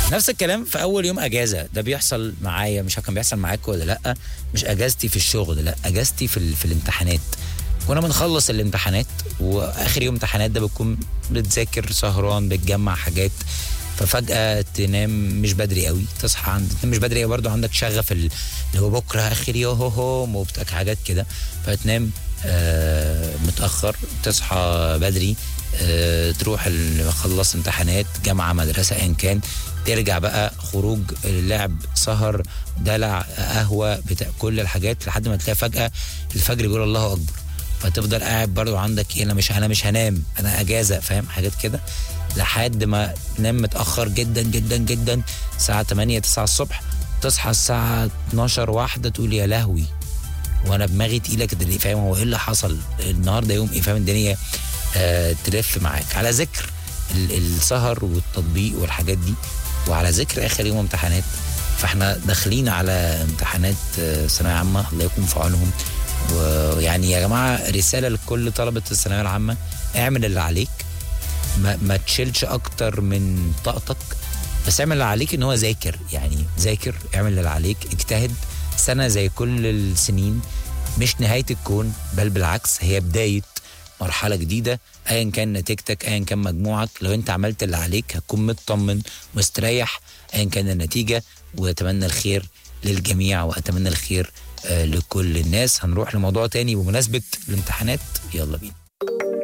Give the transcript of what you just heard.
نفس الكلام في اول يوم اجازه ده بيحصل معايا مش عارف كان بيحصل معاك ولا لا مش اجازتي في الشغل لا اجازتي في ال- في الامتحانات كنا بنخلص الامتحانات واخر يوم امتحانات ده بتكون بتذاكر سهران بتجمع حاجات ففجأة تنام مش بدري قوي تصحى عند تنام مش بدري قوي برضه عندك شغف ال- اللي هو بكره اخر يوم وبتاع حاجات كده فتنام آه متأخر تصحى بدري آه تروح ال- خلص امتحانات جامعة مدرسة ايا كان ترجع بقى خروج لعب سهر دلع قهوة بتاع كل الحاجات لحد ما تلاقي فجأة الفجر بيقول الله أكبر فتفضل قاعد برضو عندك ايه انا مش انا مش هنام انا اجازه فاهم حاجات كده لحد ما تنام متاخر جدا جدا جدا الساعه 8 9 الصبح تصحى الساعه 12 واحده تقول يا لهوي وانا دماغي تقيله كده ليه فاهم هو ايه اللي حصل النهارده يوم ايه فاهم الدنيا آه تلف معاك على ذكر ال- السهر والتطبيق والحاجات دي وعلى ذكر اخر يوم امتحانات فاحنا داخلين على امتحانات آه، ثانويه عامه الله يكون في عونهم ويعني يا جماعه رساله لكل طلبه الثانويه العامه اعمل اللي عليك ما, ما تشيلش اكتر من طاقتك بس اعمل اللي عليك ان هو ذاكر يعني ذاكر اعمل اللي عليك اجتهد سنه زي كل السنين مش نهايه الكون بل بالعكس هي بدايه مرحله جديده ايا كان نتيجتك ايا كان مجموعك لو انت عملت اللي عليك هتكون مطمن مستريح ايا كان النتيجه واتمنى الخير للجميع واتمنى الخير آه، لكل الناس هنروح لموضوع تاني بمناسبه الامتحانات يلا بينا